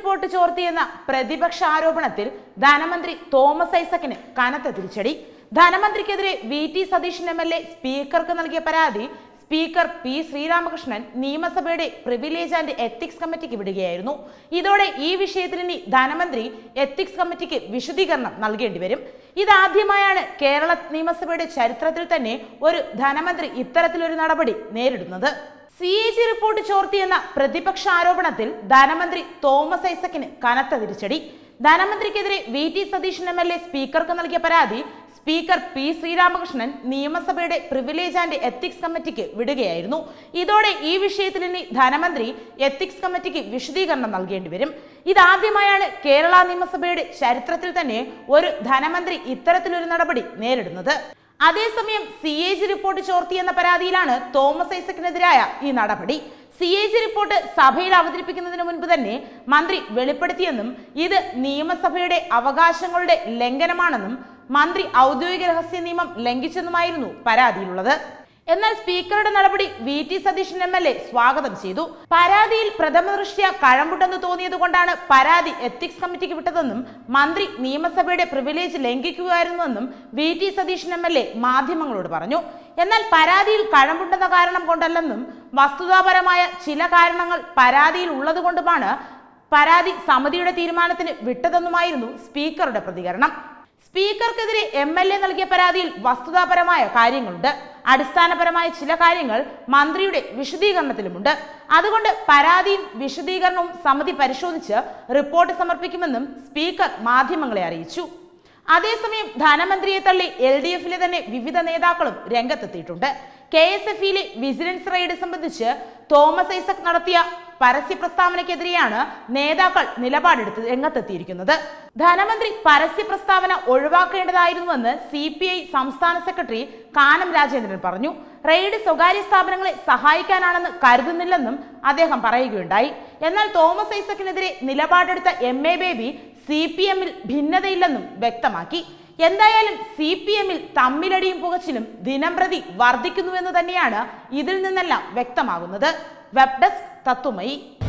report ചോർത്തിയെന്ന പ്രതിപക്ഷ ആരോപണത്തിൽ ധനമന്ത്രി തോമസ് ഐസക്കിന് കനത്ത തിരിച്ചടി ധനമന്ത്രിക്കെതിരെ V T Satheesan M L A സ്പീക്കർക്ക് നൽകിയ പരാതി സ്പീക്കർ പി ശ്രീരാമകൃഷ്ണൻ നിയമസഭയുടെ പ്രിവിലേജ് ആൻഡ് എത്തിക്സ് കമ്മിറ്റിക്ക് വിടുകയായിരുന്നു ഇതോടെ ഈ വിഷയത്തിൽ ഇനി ധനമന്ത്രി എത്തിക്സ് കമ്മിറ്റിക്ക് വിശദീകരണം നൽകേണ്ടി വരും ഇതാദ്യമായാണ് കേരള നിയമസഭയുടെ ചരിത്രത്തിൽ തന്നെ ഒരു ധനമന്ത്രി ഇത്തരത്തിലൊരു നടപടി നേരിടുന്നത് സി എ ജി റിപ്പോർട്ട് ചോർത്തിയെന്ന പ്രതിപക്ഷ ആരോപണത്തിൽ ധനമന്ത്രി തോമസ് ഐസക്കിന് കനത്ത തിരിച്ചടി ധനമന്ത്രിക്കെതിരെ V T Satheesan M L A സ്പീക്കർക്ക് നൽകിയ പരാതി സ്പീക്കർ പി ശ്രീരാമകൃഷ്ണൻ നിയമസഭയുടെ പ്രിവിലേജ് ആൻഡ് എത്തിക്സ് കമ്മിറ്റിക്ക് വിടുകയായിരുന്നു ഇതോടെ ഈ വിഷയത്തിൽ ഇനി ധനമന്ത്രി എത്തിക്സ് കമ്മിറ്റിക്ക് വിശദീകരണം നൽകേണ്ടി വരും ഇതാദ്യമായാണ് കേരള നിയമസഭയുടെ ചരിത്രത്തിൽ തന്നെ ഒരു ധനമന്ത്രി ഇത്തരത്തിലൊരു നടപടി നേരിടുന്നത് അതേസമയം സി എ ജി റിപ്പോർട്ട് ചോർത്തിയെന്ന പരാതിയിലാണ് തോമസ് ഐസക്കിനെതിരായ ഈ നടപടി സി എ ജി റിപ്പോർട്ട് സഭയിൽ അവതരിപ്പിക്കുന്നതിന് മുൻപ് തന്നെ മന്ത്രി വെളിപ്പെടുത്തിയെന്നും ഇത് നിയമസഭയുടെ അവകാശങ്ങളുടെ ലംഘനമാണെന്നും മന്ത്രി ഔദ്യോഗിക രഹസ്യ നിയമം ലംഘിച്ചെന്നുമായിരുന്നു പരാതിയിലുള്ളത് എന്നാൽ സ്പീക്കറുടെ നടപടി V T Satheesan M L A സ്വാഗതം ചെയ്തു പരാതിയിൽ പ്രഥമ ദൃഷ്ട്യ കഴമ്പുണ്ടെന്ന് തോന്നിയതുകൊണ്ടാണ് പരാതി എത്തിക്സ് കമ്മിറ്റിക്ക് വിട്ടതെന്നും മന്ത്രി നിയമസഭയുടെ പ്രിവിലേജ് ലംഘിക്കുകയായിരുന്നുവെന്നും V T Satheesan M L A മാധ്യമങ്ങളോട് പറഞ്ഞു എന്നാൽ പരാതിയിൽ കഴമ്പുണ്ടെന്ന കാരണം കൊണ്ടല്ലെന്നും വസ്തുതാപരമായ ചില കാരണങ്ങൾ പരാതിയിൽ ഉള്ളതുകൊണ്ടുമാണ് പരാതി സമിതിയുടെ തീരുമാനത്തിന് വിട്ടതെന്നുമായിരുന്നു സ്പീക്കറുടെ പ്രതികരണം സ്പീക്കർക്കെതിരെ എം എൽ എ നൽകിയ പരാതിയിൽ വസ്തുതാപരമായ കാര്യങ്ങളുണ്ട് അടിസ്ഥാനപരമായ ചില കാര്യങ്ങൾ മന്ത്രിയുടെ വിശദീകരണത്തിലുമുണ്ട് അതുകൊണ്ട് പരാതിയും വിശദീകരണവും സമിതി പരിശോധിച്ച് റിപ്പോർട്ട് സമർപ്പിക്കുമെന്നും സ്പീക്കർ മാധ്യമങ്ങളെ അറിയിച്ചു അതേസമയം ധനമന്ത്രിയെ തള്ളി എൽ ഡി എഫിലെ തന്നെ വിവിധ നേതാക്കളും രംഗത്തെത്തിയിട്ടുണ്ട് കെ എസ് എഫിലെ വിജിലൻസ് റെയ്ഡ് സംബന്ധിച്ച് തോമസ് ഐസക് നടത്തിയ പരസ്യ പ്രസ്താവനയ്ക്കെതിരെയാണ് നേതാക്കൾ നിലപാടെടുത്ത് രംഗത്തെത്തിയിരിക്കുന്നത് ധനമന്ത്രി പരസ്യ പ്രസ്താവന ഒഴിവാക്കേണ്ടതായിരുന്നുവെന്ന് സി പി ഐ സംസ്ഥാന സെക്രട്ടറി കാനം രാജേന്ദ്രൻ പറഞ്ഞു റെയ്ഡ് സ്വകാര്യ സ്ഥാപനങ്ങളെ സഹായിക്കാനാണെന്ന് കരുതുന്നില്ലെന്നും അദ്ദേഹം പറയുകയുണ്ടായി എന്നാൽ തോമസ് ഐസക്കിനെതിരെ നിലപാടെടുത്ത M A Baby C P എമ്മിൽ ഭിന്നതയില്ലെന്നും വ്യക്തമാക്കി എന്തായാലും സി പി എമ്മിൽ തമ്മിലടിയും പുകച്ചിലും ദിനംപ്രതി വർദ്ധിക്കുന്നുവെന്ന് തന്നെയാണ് ഇതിൽ നിന്നെല്ലാം വ്യക്തമാകുന്നത് വെബ് ഡെസ്ക് തത്തുമയി